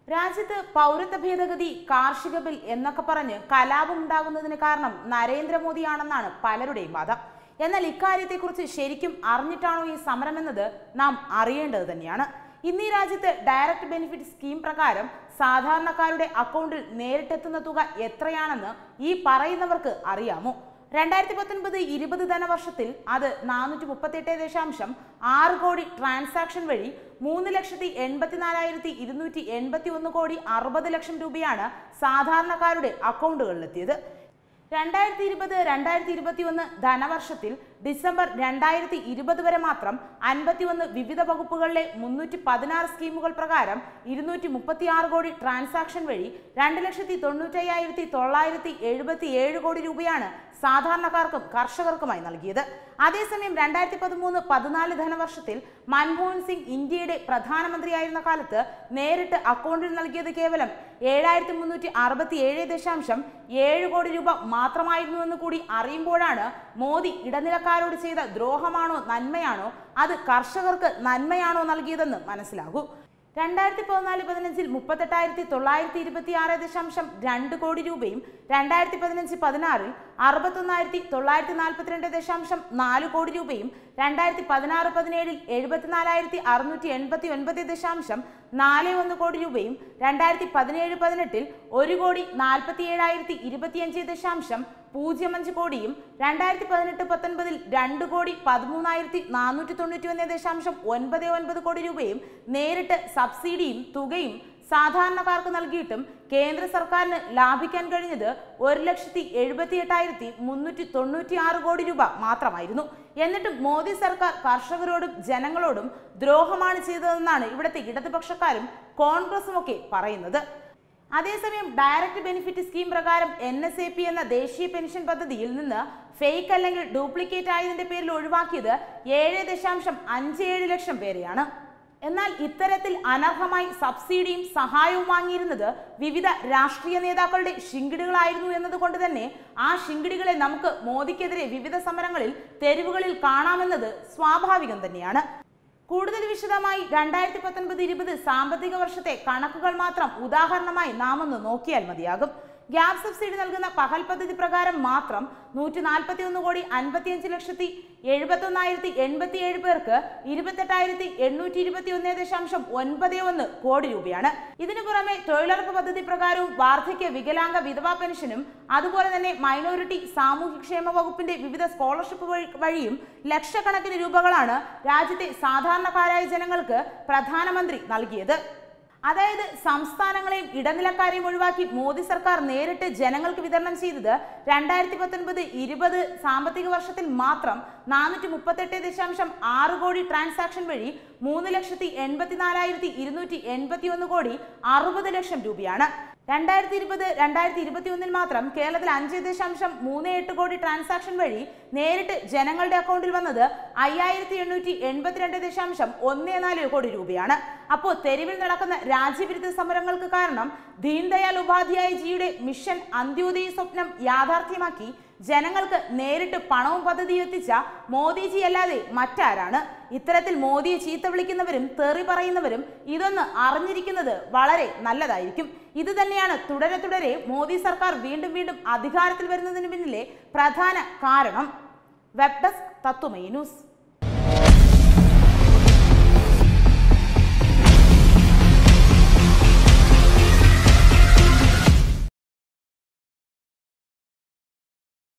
രാജ്യത്ത് പൗരത്വ ഭേദഗതി കാർഷിക ബിൽ എന്നൊക്കെ പറഞ്ഞ് കലാപം ഉണ്ടാകുന്നതിന് കാരണം നരേന്ദ്രമോദിയാണെന്നാണ് പലരുടെയും വാദം എന്നാൽ ഇക്കാര്യത്തെക്കുറിച്ച് ശരിക്കും അറിഞ്ഞിട്ടാണോ ഈ സമരമെന്നത് നാം അറിയേണ്ടത് തന്നെയാണ് ഇന്ന് ഈ രാജ്യത്ത് ഡയറക്റ്റ് ബെനിഫിറ്റ് സ്കീം പ്രകാരം സാധാരണക്കാരുടെ അക്കൗണ്ടിൽ നേരിട്ടെത്തുന്ന തുക എത്രയാണെന്ന് ഈ പറയുന്നവർക്ക് അറിയാമോ രണ്ടായിരത്തി പത്തൊൻപത് ഇരുപത് ധനവർഷത്തിൽ അത് നാനൂറ്റി മുപ്പത്തെട്ട് ദശാംശം ആറ് കോടി ട്രാൻസാക്ഷൻ വഴി മൂന്ന് ലക്ഷത്തി എൺപത്തിനാലായിരത്തി ഇരുന്നൂറ്റി എൺപത്തി ഒന്ന് കോടി അറുപത് ലക്ഷം രൂപയാണ് സാധാരണക്കാരുടെ അക്കൗണ്ടുകളിലെത്തിയത് രണ്ടായിരത്തി ഇരുപത് രണ്ടായിരത്തി ഇരുപത്തി ഒന്ന് ധനവർഷത്തിൽ ഡിസംബർ രണ്ടായിരത്തി ഇരുപത് വരെ മാത്രം അൻപത്തിയൊന്ന് വിവിധ വകുപ്പുകളിലെ മുന്നൂറ്റി പതിനാറ് സ്കീമുകൾ പ്രകാരം ഇരുന്നൂറ്റി മുപ്പത്തി ആറ് കോടി ട്രാൻസാക്ഷൻ വഴി രണ്ട് ലക്ഷത്തി തൊണ്ണൂറ്റയ്യായിരത്തി തൊള്ളായിരത്തി എഴുപത്തി ഏഴ് കോടി രൂപയാണ് സാധാരണക്കാർക്കും കർഷകർക്കുമായി നൽകിയത് അതേസമയം രണ്ടായിരത്തി പതിമൂന്ന് പതിനാല് ധനവർഷത്തിൽ മൻമോഹൻ സിംഗ് ഇന്ത്യയുടെ പ്രധാനമന്ത്രിയായിരുന്ന കാലത്ത് നേരിട്ട് അക്കൗണ്ടിൽ നൽകിയത് കേവലം ഏഴായിരത്തി മുന്നൂറ്റി അറുപത്തി ഏഴ് ദശാംശം ഏഴ് കോടി രൂപ മാത്രമായിരുന്നുവെന്ന് കൂടി അറിയുമ്പോഴാണ് മോദി ഇടനിലക്കാരോട് ചെയ്ത ദ്രോഹമാണോ നന്മയാണോ അത് കർഷകർക്ക് നന്മയാണോ നൽകിയതെന്ന് മനസ്സിലാകൂ രണ്ടായിരത്തി പതിനാല് പതിനഞ്ചിൽ മുപ്പത്തെട്ടായിരത്തി തൊള്ളായിരത്തി ഇരുപത്തി ആറ് ദശാംശം രണ്ട് കോടി രൂപയും രണ്ടായിരത്തി പതിനഞ്ച് പതിനാറിൽ അറുപത്തൊന്നായിരത്തി തൊള്ളായിരത്തി നാൽപ്പത്തിരണ്ട് ദശാംശം നാല് കോടി രൂപയും രണ്ടായിരത്തി പതിനാറ് പതിനേഴിൽ എഴുപത്തിനാലായിരത്തി അറുന്നൂറ്റി എൺപത്തി ഒൻപത് ദശാംശം നാല് ഒന്ന് കോടി രൂപയും രണ്ടായിരത്തി പതിനേഴ് പതിനെട്ടിൽ ഒരു കോടി നാൽപ്പത്തി ഏഴായിരത്തി ഇരുപത്തിയഞ്ച് ദശാംശം പൂജ്യം അഞ്ച് കോടിയും രണ്ടായിരത്തി പതിനെട്ട് പത്തൊൻപതിൽ രണ്ട് കോടി പതിമൂന്നായിരത്തി നാനൂറ്റി തൊണ്ണൂറ്റി ഒന്ന് ദശാംശം ഒൻപത് ഒൻപത് കോടി രൂപയും നേരിട്ട് സബ്സിഡിയും തുകയും സാധാരണക്കാർക്ക് നൽകിയിട്ടും കേന്ദ്ര സർക്കാരിന് ലാഭിക്കാൻ കഴിഞ്ഞത് ഒരു ലക്ഷത്തി എഴുപത്തി എട്ടായിരത്തി മുന്നൂറ്റി തൊണ്ണൂറ്റി ആറ് കോടി രൂപ മാത്രമായിരുന്നു എന്നിട്ടും മോദി സർക്കാർ കർഷകരോടും ജനങ്ങളോടും ദ്രോഹമാണ് ചെയ്തതെന്നാണ് ഇവിടുത്തെ ഇടതുപക്ഷക്കാരും കോൺഗ്രസും ഒക്കെ പറയുന്നത് അതേസമയം ഡയറക്റ്റ് ബെനിഫിറ്റ് സ്കീം പ്രകാരം എൻ എസ് എ പി എന്ന ദേശീയ പെൻഷൻ പദ്ധതിയിൽ നിന്ന് ഫേക്ക് അല്ലെങ്കിൽ ഡ്യൂപ്ലിക്കേറ്റ് ആയതിന്റെ പേരിൽ ഒഴിവാക്കിയത് ഏഴ് ദശാംശം അഞ്ച് ഏഴ് ലക്ഷം പേരെയാണ് എന്നാൽ ഇത്തരത്തിൽ അനർഹമായി സബ്സിഡിയും സഹായവും വാങ്ങിയിരുന്നത് വിവിധ രാഷ്ട്രീയ നേതാക്കളുടെ ശിങ്കിടികളായിരുന്നു എന്നതുകൊണ്ട് തന്നെ ആ ശിങ്കിടികളെ നമുക്ക് മോദിക്കെതിരെ വിവിധ സമരങ്ങളിൽ തെരുവുകളിൽ കാണാമെന്നത് സ്വാഭാവികം തന്നെയാണ് കൂടുതൽ വിശദമായി രണ്ടായിരത്തി പത്തൊൻപത് ഇരുപത് സാമ്പത്തിക വർഷത്തെ കണക്കുകൾ മാത്രം ഉദാഹരണമായി നാം ഒന്ന് നോക്കിയാൽ മതിയാകും ഗ്യാസ് സബ്സിഡി നൽകുന്ന പകൽ പദ്ധതി പ്രകാരം മാത്രം നൂറ്റി നാൽപ്പത്തി ഒന്ന് കോടി അൻപത്തിയഞ്ച് ലക്ഷത്തി എഴുപത്തൊന്നായിരത്തി എൺപത്തി ഏഴ് പേർക്ക് ഇരുപത്തെട്ടായിരത്തി എണ്ണൂറ്റി ഇരുപത്തി ഒന്ന് ദശാംശം ഒൻപത് ഒന്ന് കോടി രൂപയാണ് ഇതിനു പുറമെ തൊഴിലുറപ്പ് പദ്ധതി പ്രകാരവും വാർദ്ധക്യ വികലാംഗ വിധവാ പെൻഷനും അതുപോലെ തന്നെ മൈനോറിറ്റി സാമൂഹ്യക്ഷേമ വകുപ്പിന്റെ വിവിധ സ്കോളർഷിപ്പ് വഴി- വഴിയും ലക്ഷക്കണക്കിന് രൂപകളാണ് രാജ്യത്തെ സാധാരണക്കാരായ ജനങ്ങൾക്ക് പ്രധാനമന്ത്രി നൽകിയത് അതായത് സംസ്ഥാനങ്ങളെയും ഇടനിലക്കാരെയും ഒഴിവാക്കി മോദി സർക്കാർ നേരിട്ട് ജനങ്ങൾക്ക് വിതരണം ചെയ്തത് രണ്ടായിരത്തി പത്തൊൻപത് ഇരുപത് സാമ്പത്തിക വർഷത്തിൽ മാത്രം നാനൂറ്റി മുപ്പത്തെട്ട് ദശാംശം ആറ് കോടി ട്രാൻസാക്ഷൻ വഴി മൂന്ന് ലക്ഷത്തി എൺപത്തിനാലായിരത്തി ഇരുന്നൂറ്റി എൺപത്തി ഒന്ന് കോടി അറുപത് ലക്ഷം രൂപയാണ് രണ്ടായിരത്തി ഇരുപത് രണ്ടായിരത്തി ഇരുപത്തി ഒന്നിൽ മാത്രം കേരളത്തിൽ അഞ്ച് ദശാംശം മൂന്ന് എട്ട് കോടി ട്രാൻസാക്ഷൻ വഴി നേരിട്ട് ജനങ്ങളുടെ അക്കൗണ്ടിൽ വന്നത് അയ്യായിരത്തി എണ്ണൂറ്റി എൺപത്തിരണ്ട് ദശാംശം ഒന്ന് നാല് കോടി രൂപയാണ് അപ്പോൾ തെരുവിൽ നടക്കുന്ന രാജ്യവിരുദ്ധ സമരങ്ങൾക്ക് കാരണം ദീൻദയാൽ ഉപാധ്യായ ജിയുടെ മിഷൻ അന്ത്യോദയ സ്വപ്നം യാഥാർത്ഥ്യമാക്കി ജനങ്ങൾക്ക് നേരിട്ട് പണവും പദ്ധതിയും എത്തിച്ച മോദിജി അല്ലാതെ മറ്റാരാണ് ഇത്തരത്തിൽ മോദിയെ ചീത്ത വിളിക്കുന്നവരും തെറി പറയുന്നവരും ഇതൊന്ന് അറിഞ്ഞിരിക്കുന്നത് വളരെ നല്ലതായിരിക്കും ഇത് തന്നെയാണ് തുടരെ തുടരെ മോദി സർക്കാർ വീണ്ടും വീണ്ടും അധികാരത്തിൽ വരുന്നതിന് പിന്നിലെ പ്രധാന കാരണം വെബ് ഡെസ്ക് തത്വമൈ ന്യൂസ്